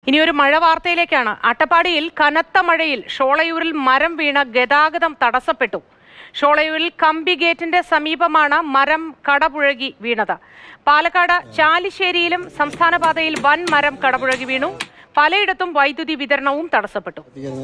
ഇനി ഒരു മഴ വാർത്തയിലേക്കാണ് അട്ടപ്പാടിയിൽ കനത്ത മഴയിൽ ഷോളയൂരിൽ മരം വീണ ഗതാഗതം തടസ്സപ്പെട്ടു ഷോളയൂരിൽ കമ്പി ഗേറ്റിന്റെ സമീപമാണ് മരം കടപുഴകി വീണത് പാലക്കാട് ചാലിശ്ശേരിയിലും സംസ്ഥാന പാതയിൽ വൻ മരം കടപുഴകി വീണു പലയിടത്തും വൈദ്യുതി വിതരണവും തടസ്സപ്പെട്ടു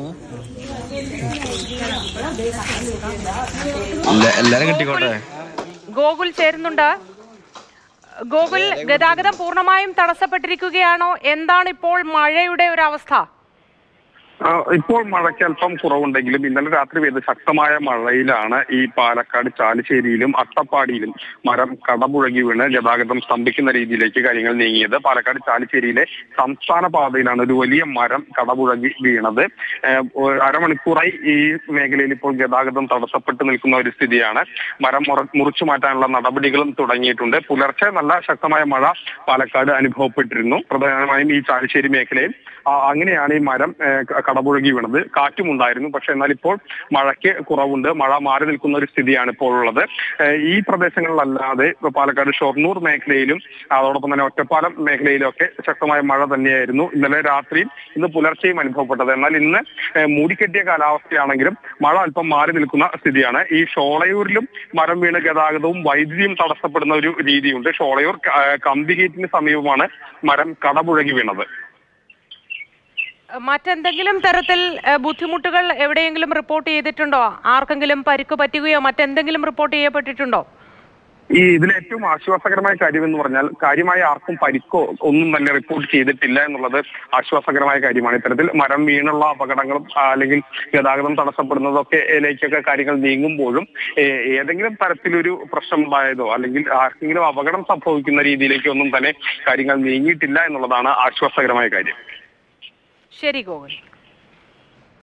എല്ലാ- എല്ലാരും കിട്ടിക്കോട്ടെ ഗോകുൽ ചേരുന്നുണ്ട് ഗോകുൽ ഗതാഗതം പൂർണ്ണമായും തടസ്സപ്പെട്ടിരിക്കുകയാണോ എന്താണ് ഇപ്പോൾ മഴയുടെ ഒരു അവസ്ഥ ആ, ഇപ്പോൾ മഴയ്ക്ക് അല്പം കുറവുണ്ടെങ്കിലും ഇന്നലെ രാത്രി പെയ്ത ശക്തമായ മഴയിലാണ് ഈ പാലക്കാട് ചാലിശ്ശേരിയിലും അട്ടപ്പാടിയിലും മരം കടപുഴകി വീണ് ഗതാഗതം സ്തംഭിക്കുന്ന രീതിയിലേക്ക് കാര്യങ്ങൾ നീങ്ങിയത് പാലക്കാട് ചാലിശ്ശേരിയിലെ സംസ്ഥാന പാതയിലാണ് ഒരു വലിയ മരം കടപുഴകി വീണത് ഏഹ്, ഒരു അരമണിക്കൂറായി ഈ മേഖലയിൽ ഇപ്പോൾ ഗതാഗതം തടസ്സപ്പെട്ട് നിൽക്കുന്ന ഒരു സ്ഥിതിയാണ് മരം മുറ- മുറിച്ചു മാറ്റാനുള്ള നടപടികളും തുടങ്ങിയിട്ടുണ്ട് പുലർച്ചെ നല്ല ശക്തമായ മഴ പാലക്കാട് അനുഭവപ്പെട്ടിരുന്നു പ്രധാനമായും ഈ ചാലിശ്ശേരി മേഖലയിൽ ആ, അങ്ങനെയാണ് ഈ മരം ഏഹ്, ക- കടപുഴകി വീണത് കാറ്റും ഉണ്ടായിരുന്നു പക്ഷെ എന്നാൽ ഇപ്പോൾ മഴയ്ക്ക് കുറവുണ്ട് മഴ മാറി നിൽക്കുന്ന ഒരു സ്ഥിതിയാണ് ഇപ്പോൾ ഉള്ളത് ഏഹ്, ഈ പ്രദേശങ്ങളിലല്ലാതെ ഇപ്പൊ പാലക്കാട് ഷൊർണൂർ മേഖലയിലും അതോടൊപ്പം തന്നെ ഒറ്റപ്പാലം മേഖലയിലും ഒക്കെ ശക്തമായ മഴ തന്നെയായിരുന്നു ഇന്നലെ രാത്രിയും ഇന്ന് പുലർച്ചെയും അനുഭവപ്പെട്ടത് എന്നാൽ ഇന്ന് ഏഹ്, മൂടിക്കെട്ടിയ കാലാവസ്ഥയാണെങ്കിലും മഴ അല്പം മാറി നിൽക്കുന്ന സ്ഥിതിയാണ് ഈ ഷോളയൂരിലും മരം വീണ് ഗതാഗതവും വൈദ്യുതിയും തടസ്സപ്പെടുന്ന ഒരു രീതിയുണ്ട് ഷോളയൂർ ക- ഏഹ്, കമ്പി ഗേറ്റിന് സമീപമാണ് മരം കടപുഴകി വീണത് മറ്റെന്തെങ്കിലും തരത്തിൽ ഏഹ്, ബുദ്ധിമുട്ടുകൾ എവിടെയെങ്കിലും റിപ്പോർട്ട് ചെയ്തിട്ടുണ്ടോ ആർക്കെങ്കിലും പരിക്ക് പറ്റുകയോ മറ്റെന്തെങ്കിലും റിപ്പോർട്ട് ചെയ്യപ്പെട്ടിട്ടുണ്ടോ ഈ ഇതിൽ ഏറ്റവും ആശ്വാസകരമായ കാര്യം എന്ന് പറഞ്ഞാൽ കാര്യമായ ആർക്കും പരിക്കോ ഒന്നും തന്നെ റിപ്പോർട്ട് ചെയ്തിട്ടില്ല എന്നുള്ളത് ആശ്വാസകരമായ കാര്യമാണ് ഇത്തരത്തിൽ മരം വീണുള്ള അപകടങ്ങളും ആ, അല്ലെങ്കിൽ ഗതാഗതം തടസ്സപ്പെടുന്നതൊക്കെ ലേക്കൊക്കെ കാര്യങ്ങൾ നീങ്ങുമ്പോഴും ഏ- ഏതെങ്കിലും തരത്തിലൊരു പ്രശ്നം ഉണ്ടായതോ അല്ലെങ്കിൽ ആർക്കെങ്കിലും അപകടം സംഭവിക്കുന്ന രീതിയിലേക്കൊന്നും തന്നെ കാര്യങ്ങൾ നീങ്ങിയിട്ടില്ല എന്നുള്ളതാണ് ആശ്വാസകരമായ കാര്യം ശരി ഗോകുൽ